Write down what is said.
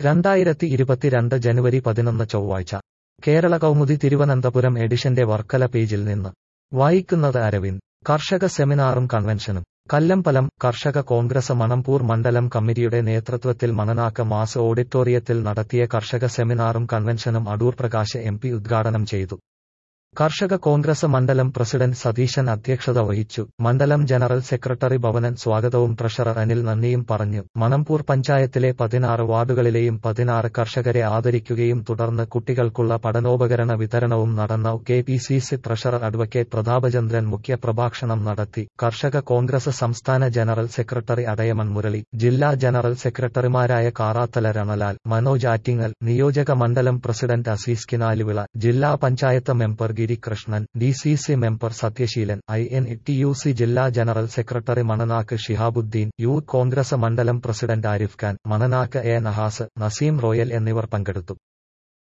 രണ്ടായിരത്തി ഇരുപത്തിരണ്ട് ജനുവരി പതിനൊന്ന് ചൊവ്വാഴ്ച കേരള കൗമുദി തിരുവനന്തപുരം എഡിഷന്റെ വർക്കല പേജിൽ നിന്ന് വായിക്കുന്നത് അരവിന്ദ് കർഷക സെമിനാറും കൺവെൻഷനും കല്ലമ്പലം കർഷക കോൺഗ്രസ് മണമ്പൂർ മണ്ഡലം കമ്മിറ്റിയുടെ നേതൃത്വത്തിൽ മണനാക്ക് മാസ് ഓഡിറ്റോറിയത്തിൽ നടത്തിയ കർഷക സെമിനാറും കൺവെൻഷനും അടൂർ പ്രകാശ് എം പി ഉദ്ഘാടനം ചെയ്തു കർഷക കോൺഗ്രസ് മണ്ഡലം പ്രസിഡന്റ് സതീശൻ അധ്യക്ഷത വഹിച്ചു മണ്ഡലം ജനറൽ സെക്രട്ടറി ഭവനൻ സ്വാഗതവും ട്രഷറർ അനിൽ നന്ദിയും പറഞ്ഞു മണമ്പൂർ പഞ്ചായത്തിലെ പതിനാറ് വാർഡുകളിലെയും പതിനാറ് കർഷകരെ ആദരിക്കുകയും തുടർന്ന് കുട്ടികൾക്കുള്ള പഠനോപകരണ വിതരണവും നടന്ന K P C C treasurer advocate Prathapachandran മുഖ്യപ്രഭാഷണം നടത്തി കർഷക കോൺഗ്രസ് സംസ്ഥാന ജനറൽ സെക്രട്ടറി അടയമൺ മുരളി ജില്ലാ ജനറൽ സെക്രട്ടറിമാരായ കാറാത്തല രണലാൽ മനോജ് ആറ്റിങ്ങൽ നിയോജക മണ്ഡലം പ്രസിഡന്റ് അസീസ് കിനാലുവിള ജില്ലാ panchayat member Girikrishnan D C C member Sathyaseelan I N T U C ജില്ലാ general secretary Mananakku Shihabuddin youth Congress മണ്ഡലം president Arif Khan Mananakku A Nahas Naseem Royal എന്നിവർ പങ്കെടുത്തു